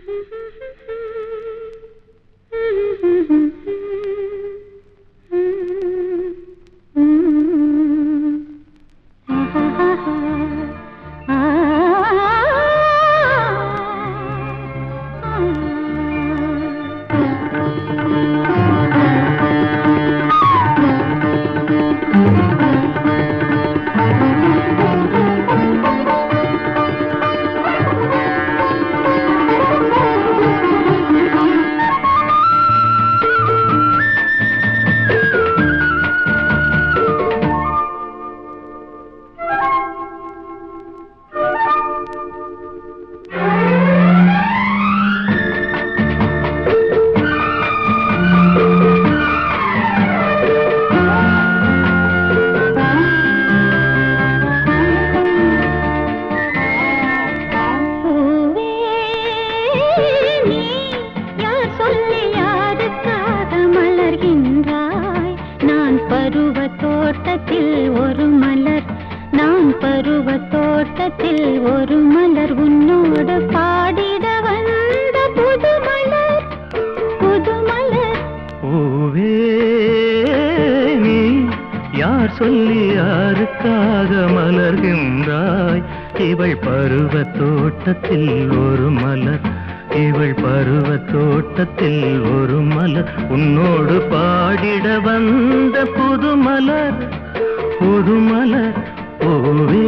பூவே நீ யார் சொல்லி யாருக்காக மலர்கின்றாய் நான் பருவ தோட்டத்தில் ஒரு மலர் நான் பருவ தோட்டத்தில் ஒரு மலர் உன்னோடு பாடிட வந்த புது மலர் புது மலர் பூவே நீ யார் சொல்லி யாருக்காக மலர்கின்றாய் இவள் பருவ தோட்டத்தில் ஒரு மலர் இவள் பருவ தோட்டத்தில் ஒரு மலர் உன்னோடு பாடிட வந்த புது மலர் புது மலர் பூவே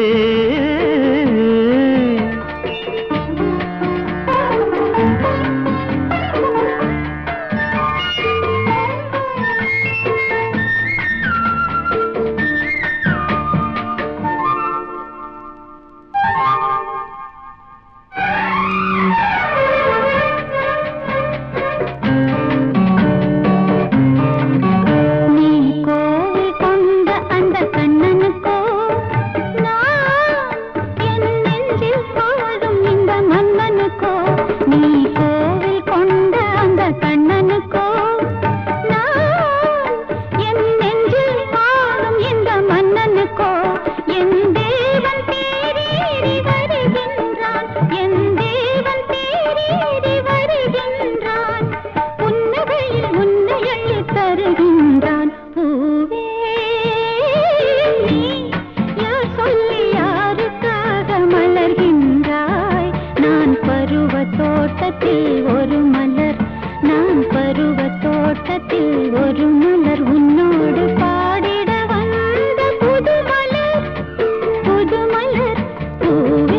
நீ கோவில் கொண்ட அந்த கண்ணனுக்கோ நான் என் நெஞ்சில் வாழும் இந்த மன்னனுக்கோ நீ கோவில் கொண்ட அந்த கண்ணனுக்கோ நான் என் நெஞ்சில் வாழும் இந்த மன்னனுக்கோ என் தேவன் தேரேறி வருகின்றான் என் தேவன் தேரேறி வருகின்றான் புன்னகையில் உன்னை அள்ளி தருகின்றான் பூவே நீ யார் சொல்லி யாருக்காக மலர்கின்றாய் நான் பருவ தோட்டத்தில் ஒரு மலர் நான் பருவ தோட்டத்தில் ஒரு மலர் உன்னோடு பாடிட வந்த புது மலர் புது மலர் பூவே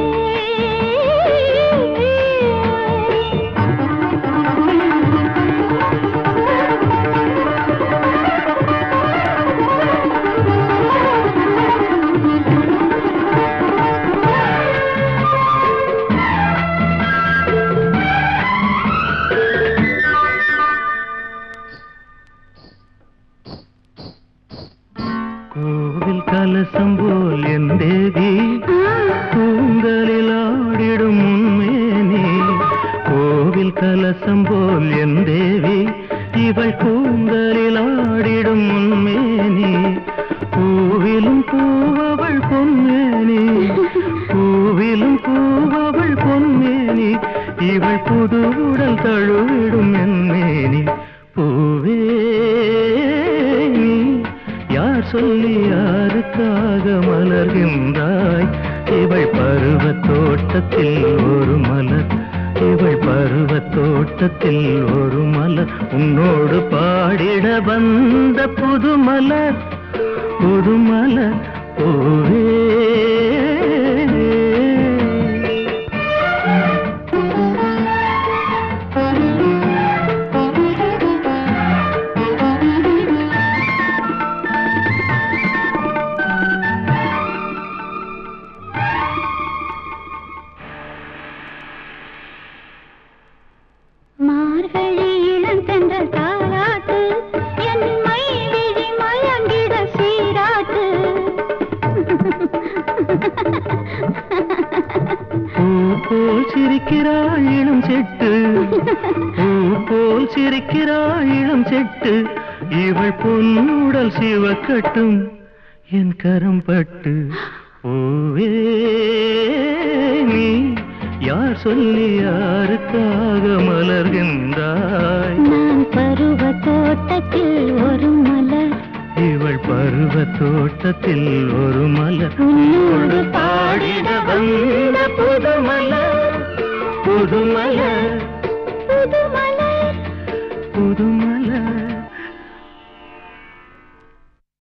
கோவில் கலசம் போல் என் தேவி கூந்தலில் ஆடிடும் உண்மேனி கோவில் கலசம் போல் என் தேவி இவள் கூந்தலில் ஆடிடும் உண்மேனி பூவிலும் பூவவள் பொன்மேனி பூவிலும் பூவவள் பொன்மேனி இவள் புது உடல் தழுவிடும் என் மேனி பூவே நீ யார் சொல்லி யாருக்காக மலர்கின்றாய் இவள் பருவ தோட்டத்தில் ஒரு மலர் இவள் பருவ தோட்டத்தில் ஒரு மலர் உன்னோடு பாடிட வந்த புது மலர் புது மலர் பூவே மார்கழி இளந்தென்றல் தாலாட்டு என் மை விழி மயங்கிட சீராட்டு பூ போல் சிரிக்கிறாள் இளம் செட்டு பூ போல் சிரிக்கிறாள் இளம் செட்டு இவள் பொன்னுடல் சிவக்கட்டும் என் கரம் பட்டு பூவே நீ யார் சொல்லி யாருக்காக மலர்கின்றாய் நான் பருவ தோட்டத்தில் ஒரு மலர் இவள் பருவ தோட்டத்தில் ஒரு மலர் உன்னோடு பாடிட வந்த புதுமலர் புதுமலர்